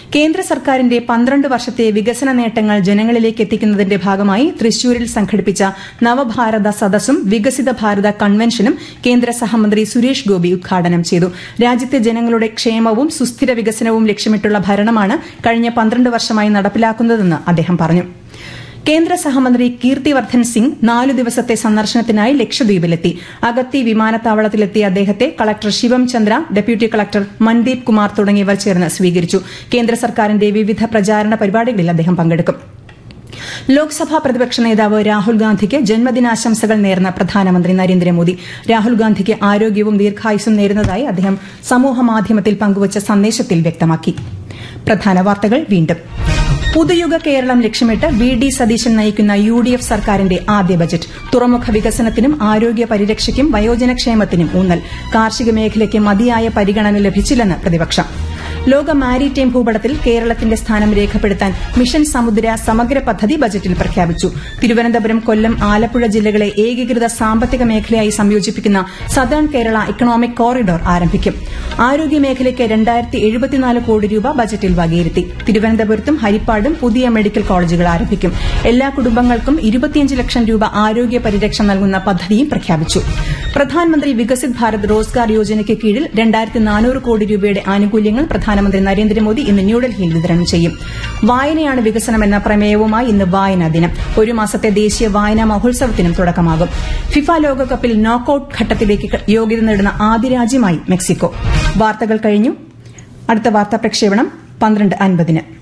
കേന്ദ്ര സർക്കാരിന്റെ പന്ത്രണ്ട് വർഷത്തെ വികസന നേട്ടങ്ങൾ ജനങ്ങളിലേക്ക് എത്തിക്കുന്നതിന്റെ ഭാഗമായി തൃശൂരിൽ സംഘടിപ്പിച്ച നവഭാരത സദസ്സും വികസിത ഭാരത കൺവെൻഷനും കേന്ദ്ര സഹമന്ത്രി സുരേഷ് ഗോപി ഉദ്ഘാടനം ചെയ്തു രാജ്യത്തെ ജനങ്ങളുടെ ക്ഷേമവും സുസ്ഥിര വികസനവും ലക്ഷ്യമിട്ടുള്ള ഭരണമാണ് കഴിഞ്ഞ പന്ത്രണ്ട് വർഷമായി നടപ്പിലാക്കുന്നതെന്ന് അദ്ദേഹം പറഞ്ഞു കേന്ദ്ര സഹമന്ത്രി കീർത്തിവർദ്ധൻ സിംഗ് നാലു ദിവസത്തെ സന്ദർശനത്തിനായി ലക്ഷദ്വീപിലെത്തി അഗത്തി വിമാനത്താവളത്തിലെത്തിയ അദ്ദേഹത്തെ collector Shivam Chandra deputy collector Mandeep Kumar തുടങ്ങിയവർ ചേർന്ന് സ്വീകരിച്ചു കേന്ദ്ര സർക്കാരിന്റെ വിവിധ പ്രചാരണ പരിപാടികളിൽ അദ്ദേഹം പങ്കെടുക്കും ലോക്സഭാ പ്രതിപക്ഷ നേതാവ് രാഹുൽ ഗാന്ധിക്ക് ജന്മദിനാശംസകൾ നേർന്ന പ്രധാനമന്ത്രി നരേന്ദ്രമോദി രാഹുൽ ഗാന്ധിക്ക് ആരോഗ്യവും ദീർഘായുസും നേരുന്നതായി അദ്ദേഹം സമൂഹമാധ്യമത്തിൽ പങ്കുവച്ച സന്ദേശത്തിൽ വ്യക്തമാക്കി പ്രധാന വാർത്തകൾ വീണ്ടും പുതുയുഗ കേരളം ലക്ഷ്യമിട്ട് വി ഡി സതീശൻ നയിക്കുന്ന യു ഡി എഫ് സർക്കാരിന്റെ ആദ്യ ബജറ്റ് തുറമുഖ വികസനത്തിനും ആരോഗ്യ പരിരക്ഷയ്ക്കും വയോജനക്ഷേമത്തിനും ഊന്നൽ കാർഷിക മേഖലയ്ക്ക് മതിയായ പരിഗണന ലഭിച്ചില്ലെന്ന് പ്രതിപക്ഷം ലോക മാരിടൈം ഭൂപടത്തിൽ കേരളത്തിന്റെ സ്ഥാനം രേഖപ്പെടുത്താൻ മിഷൻ സമുദ്ര സമഗ്ര പദ്ധതി ബജറ്റിൽ പ്രഖ്യാപിച്ചു തിരുവനന്തപുരം കൊല്ലം ആലപ്പുഴ ജില്ലകളെ ഏകീകൃത സാമ്പത്തിക മേഖലയായി സംയോജിപ്പിക്കുന്ന സദേൺ കേരള ഇക്കണോമിക് കോറിഡോർ ആരംഭിക്കും ആരോഗ്യ മേഖലയ്ക്ക് രണ്ടായിരത്തി എഴുപത്തിനാല് കോടി രൂപ ബജറ്റിൽ വകയിരുത്തി തിരുവനന്തപുരത്തും ഹരിപ്പാടും പുതിയ മെഡിക്കൽ കോളേജുകൾ ആരംഭിക്കും എല്ലാ കുടുംബങ്ങൾക്കും ഇരുപത്തിയഞ്ച് ലക്ഷം രൂപ ആരോഗ്യ പരിരക്ഷ നൽകുന്ന പദ്ധതിയും പ്രഖ്യാപിച്ചു പ്രധാനമന്ത്രി വികസിത് ഭാരത് റോസ്ഗാർ യോജനയ്ക്ക് കീഴിൽ രണ്ടായിരത്തി നാനൂറ് കോടി രൂപയുടെ ആനുകൂല്യങ്ങൾ പ്രധാനമന്ത്രി നരേന്ദ്രമോദി ഇന്ന് ന്യൂഡൽഹിയിൽ വിതരണം ചെയ്യും വായനയാണ് വികസനം എന്ന പ്രമേയവുമായി ഇന്ന് വായനാ ദിനം ഒരു മാസത്തെ ദേശീയ വായനാ മഹോത്സവത്തിനും തുടക്കമാകും ഫിഫ ലോകകപ്പിൽ നോക്കൌട്ട് ഘട്ടത്തിലേക്ക് യോഗ്യത നേടുന്ന ആദ്യ രാജ്യമായി മെക്സിക്കോ വാർത്തകൾ കഴിഞ്ഞു അടുത്ത വാർത്താ പ്രക്ഷേപണം പന്ത്രണ്ട് അൻപതിന്